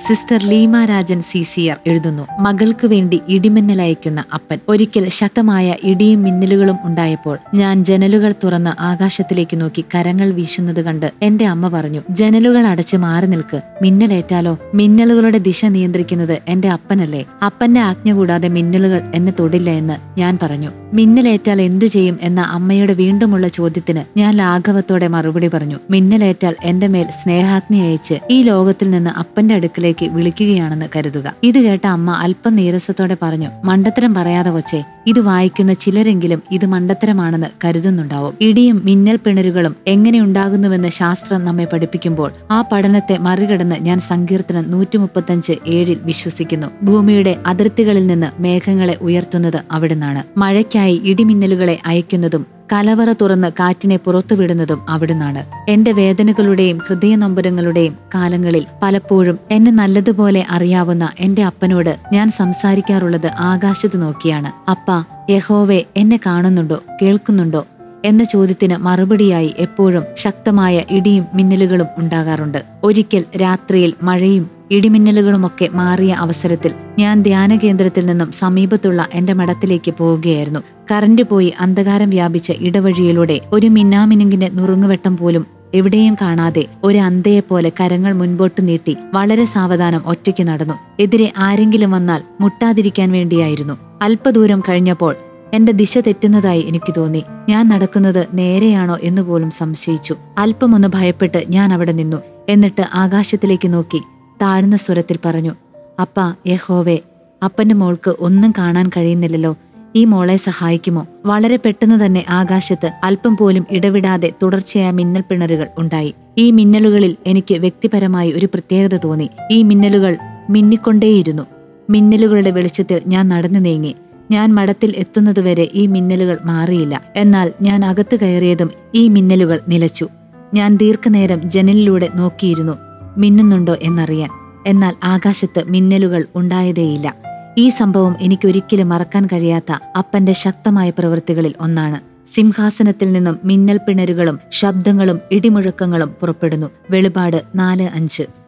sister Leema Rajan C സിയർ എഴുതുന്നു മകൾക്ക് വേണ്ടി ഇടിമിന്നലയക്കുന്ന അപ്പൻ ഒരിക്കൽ ശക്തമായ ഇടിയും മിന്നലുകളും ഉണ്ടായപ്പോൾ ഞാൻ ജനലുകൾ തുറന്ന് ആകാശത്തിലേക്ക് നോക്കി കരങ്ങൾ വീശുന്നത് കണ്ട് എന്റെ അമ്മ പറഞ്ഞു ജനലുകൾ അടച്ച് മാറി നിൽക്ക് മിന്നലേറ്റാലോ മിന്നലുകളുടെ ദിശ നിയന്ത്രിക്കുന്നത് എന്റെ അപ്പനല്ലേ അപ്പന്റെ ആജ്ഞ കൂടാതെ മിന്നലുകൾ എന്നെ തൊടില്ല എന്ന് ഞാൻ പറഞ്ഞു മിന്നലേറ്റാൽ എന്തു ചെയ്യും എന്ന അമ്മയുടെ വീണ്ടുമുള്ള ചോദ്യത്തിന് ഞാൻ ലാഘവത്തോടെ മറുപടി പറഞ്ഞു മിന്നലേറ്റാൽ എന്റെ മേൽ സ്നേഹാഗ്നി അയച്ച് ഈ ലോകത്തിൽ നിന്ന് അപ്പന്റെ അടുക്കിലേക്ക് വിളിക്കുകയാണെന്ന് കരുതുക ഇത് കേട്ട അമ്മ അല്പം നീരസത്തോടെ പറഞ്ഞു മണ്ടത്തരം പറയാതെ കൊച്ചേ ഇത് വായിക്കുന്ന ചിലരെങ്കിലും ഇത് മണ്ടത്തരമാണെന്ന് കരുതുന്നുണ്ടാവും ഇടിയും മിന്നൽ പിണരുകളും എങ്ങനെ ഉണ്ടാകുന്നുവെന്ന് ശാസ്ത്രം നമ്മെ പഠിപ്പിക്കുമ്പോൾ ആ പഠനത്തെ മറികടന്ന് ഞാൻ സങ്കീർത്തനം നൂറ്റി മുപ്പത്തഞ്ച് ഏഴിൽ വിശ്വസിക്കുന്നു ഭൂമിയുടെ അതിർത്തികളിൽ നിന്ന് മേഘങ്ങളെ ഉയർത്തുന്നത് അവിടുന്നാണ് മഴയ്ക്കായി ഇടിമിന്നലുകളെ അയക്കുന്നതും കലവറ തുറന്ന് കാറ്റിനെ പുറത്തുവിടുന്നതും അവിടുന്നാണ് എന്റെ വേദനകളുടെയും ഹൃദയനൊമ്പരങ്ങളുടെയും കാലങ്ങളിൽ പലപ്പോഴും എന്നെ നല്ലതുപോലെ അറിയാവുന്ന എന്റെ അപ്പനോട് ഞാൻ സംസാരിക്കാറുള്ളത് ആകാശത്ത് നോക്കിയാണ് അപ്പ യഹോവെ എന്നെ കാണുന്നുണ്ടോ കേൾക്കുന്നുണ്ടോ എന്ന ചോദ്യത്തിന് മറുപടിയായി എപ്പോഴും ശക്തമായ ഇടിയും മിന്നലുകളും ഉണ്ടാകാറുണ്ട് ഒരിക്കൽ രാത്രിയിൽ മഴയും ഇടിമിന്നലുകളുമൊക്കെ മാറിയ അവസരത്തിൽ ഞാൻ ധ്യാന കേന്ദ്രത്തിൽ നിന്നും സമീപത്തുള്ള എന്റെ മഠത്തിലേക്ക് പോവുകയായിരുന്നു കറന്റ് പോയി അന്ധകാരം വ്യാപിച്ച ഇടവഴിയിലൂടെ ഒരു മിന്നാമിനുങ്ങിന്റെ നുറുങ്ങുവെട്ടം പോലും എവിടെയും കാണാതെ ഒരു അന്തയെപ്പോലെ കരങ്ങൾ മുൻപോട്ട് നീട്ടി വളരെ സാവധാനം ഒറ്റയ്ക്ക് നടന്നു എതിരെ ആരെങ്കിലും വന്നാൽ മുട്ടാതിരിക്കാൻ വേണ്ടിയായിരുന്നു അല്പദൂരം കഴിഞ്ഞപ്പോൾ എന്റെ ദിശ തെറ്റുന്നതായി എനിക്ക് തോന്നി ഞാൻ നടക്കുന്നത് നേരെയാണോ എന്ന് പോലും സംശയിച്ചു അല്പമൊന്ന് ഭയപ്പെട്ട് ഞാൻ അവിടെ നിന്നു എന്നിട്ട് ആകാശത്തിലേക്ക് നോക്കി താഴ്ന്ന സ്വരത്തിൽ പറഞ്ഞു അപ്പാ യഹോവേ അപ്പന്റെ മോൾക്ക് ഒന്നും കാണാൻ കഴിയുന്നില്ലല്ലോ ഈ മോളെ സഹായിക്കുമോ വളരെ പെട്ടെന്ന് തന്നെ ആകാശത്ത് അല്പം പോലും ഇടവിടാതെ തുടർച്ചയായ മിന്നൽ പിണറുകൾ ഉണ്ടായി ഈ മിന്നലുകളിൽ എനിക്ക് വ്യക്തിപരമായി ഒരു പ്രത്യേകത തോന്നി ഈ മിന്നലുകൾ മിന്നിക്കൊണ്ടേയിരുന്നു മിന്നലുകളുടെ വെളിച്ചത്തിൽ ഞാൻ നടന്നു നീങ്ങി ഞാൻ മഠത്തിൽ എത്തുന്നതുവരെ ഈ മിന്നലുകൾ മാറിയില്ല എന്നാൽ ഞാൻ അകത്ത് കയറിയതും ഈ മിന്നലുകൾ നിലച്ചു ഞാൻ ദീർഘനേരം ജനലിലൂടെ നോക്കിയിരുന്നു മിന്നുന്നുണ്ടോ എന്നറിയാൻ എന്നാൽ ആകാശത്ത് മിന്നലുകൾ ഉണ്ടായതേയില്ല ഈ സംഭവം എനിക്കൊരിക്കലും മറക്കാൻ കഴിയാത്ത അപ്പന്റെ ശക്തമായ പ്രവൃത്തികളിൽ ഒന്നാണ് സിംഹാസനത്തിൽ നിന്നും മിന്നൽ പിണരുകളും ശബ്ദങ്ങളും ഇടിമുഴക്കങ്ങളും പുറപ്പെടുന്നു വെളിപാട് നാല് അഞ്ച്